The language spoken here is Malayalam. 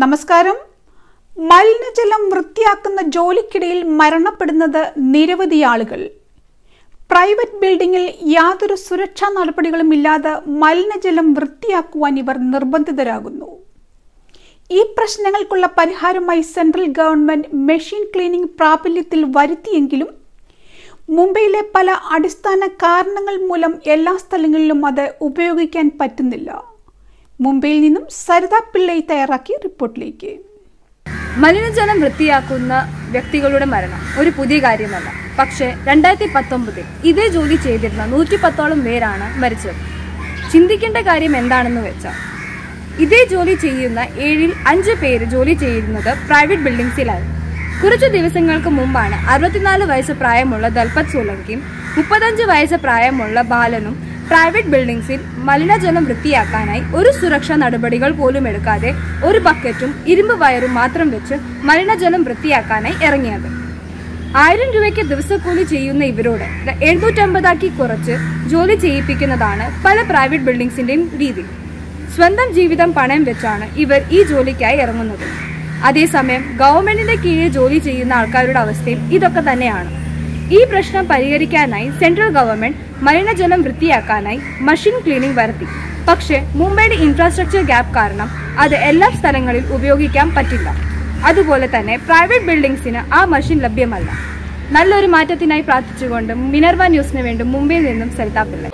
നമസ്കാരം മലിനജലം വൃത്തിയാക്കുന്ന ജോലിക്കിടയിൽ മരണപ്പെടുന്നത് നിരവധി ആളുകൾ പ്രൈവറ്റ് ബിൽഡിംഗിൽ യാതൊരു സുരക്ഷാ നടപടികളും ഇല്ലാതെ മലിനജലം വൃത്തിയാക്കുവാൻ ഇവർ നിർബന്ധിതരാകുന്നു ഈ പ്രശ്നങ്ങൾക്കുള്ള പരിഹാരമായി സെൻട്രൽ ഗവൺമെന്റ് മെഷീൻ ക്ലീനിംഗ് പ്രാബല്യത്തിൽ വരുത്തിയെങ്കിലും മുംബൈയിലെ പല അടിസ്ഥാന കാരണങ്ങൾ മൂലം എല്ലാ സ്ഥലങ്ങളിലും അത് ഉപയോഗിക്കാൻ പറ്റുന്നില്ല മുംബൈയിൽ നിന്നും സരിത പിള്ളൈ തയ്യാറാക്കിയ റിപ്പോർട്ടിലേക്ക് മലിനജലം വൃത്തിയാക്കുന്ന വ്യക്തികളുടെ മരണം ഒരു പുതിയ കാര്യമല്ല പക്ഷേ രണ്ടായിരത്തി പത്തൊമ്പതിൽ ഇതേ ജോലി ചെയ്തിരുന്ന നൂറ്റി പത്തോളം പേരാണ് മരിച്ചത് ചിന്തിക്കേണ്ട കാര്യം എന്താണെന്ന് വെച്ചാൽ ഇതേ ജോലി ചെയ്യുന്ന ഏഴിൽ അഞ്ച് പേര് ജോലി ചെയ്യുന്നത് പ്രൈവറ്റ് ബിൽഡിംഗ്സിലായിരുന്നു കുറച്ചു ദിവസങ്ങൾക്ക് മുമ്പാണ് അറുപത്തിനാല് വയസ്സ് പ്രായമുള്ള ദൽപത് സോലങ്കിയും മുപ്പത്തഞ്ച് വയസ്സ് പ്രായമുള്ള ബാലനും പ്രൈവറ്റ് ബിൽഡിംഗ്സിൽ മലിനജലം വൃത്തിയാക്കാനായി ഒരു സുരക്ഷാ നടപടികൾ പോലും എടുക്കാതെ ഒരു ബക്കറ്റും ഇരുമ്പ് വയറും മാത്രം വെച്ച് മലിനജലം വൃത്തിയാക്കാനായി ഇറങ്ങിയത് ആയിരം രൂപയ്ക്ക് ദിവസക്കൂലി ചെയ്യുന്ന ഇവരോട് എഴുന്നൂറ്റമ്പതാക്കി കുറച്ച് ജോലി ചെയ്യിപ്പിക്കുന്നതാണ് പല പ്രൈവറ്റ് ബിൽഡിംഗ്സിന്റെയും രീതി സ്വന്തം ജീവിതം പണയം വെച്ചാണ് ഇവർ ഈ ജോലിക്കായി ഇറങ്ങുന്നത് അതേസമയം ഗവൺമെന്റിന്റെ കീഴിൽ ജോലി ചെയ്യുന്ന ആൾക്കാരുടെ അവസ്ഥയും ഇതൊക്കെ തന്നെയാണ് ഈ പ്രശ്നം പരിഹരിക്കാനായി സെൻട്രൽ ഗവൺമെന്റ് മലിനജലം വൃത്തിയാക്കാനായി മഷീൻ ക്ലീനിംഗ് വരുത്തി പക്ഷേ മുംബൈയുടെ ഇൻഫ്രാസ്ട്രക്ചർ ഗ്യാപ്പ് കാരണം അത് എല്ലാ സ്ഥലങ്ങളിൽ ഉപയോഗിക്കാൻ പറ്റില്ല അതുപോലെ തന്നെ പ്രൈവറ്റ് ബിൽഡിംഗ്സിന് ആ മഷീൻ ലഭ്യമല്ല നല്ലൊരു മാറ്റത്തിനായി പ്രാർത്ഥിച്ചുകൊണ്ട് മിനർവ ന്യൂസിന് വേണ്ടി മുംബൈയിൽ നിന്നും സരിതാ പിള്ളை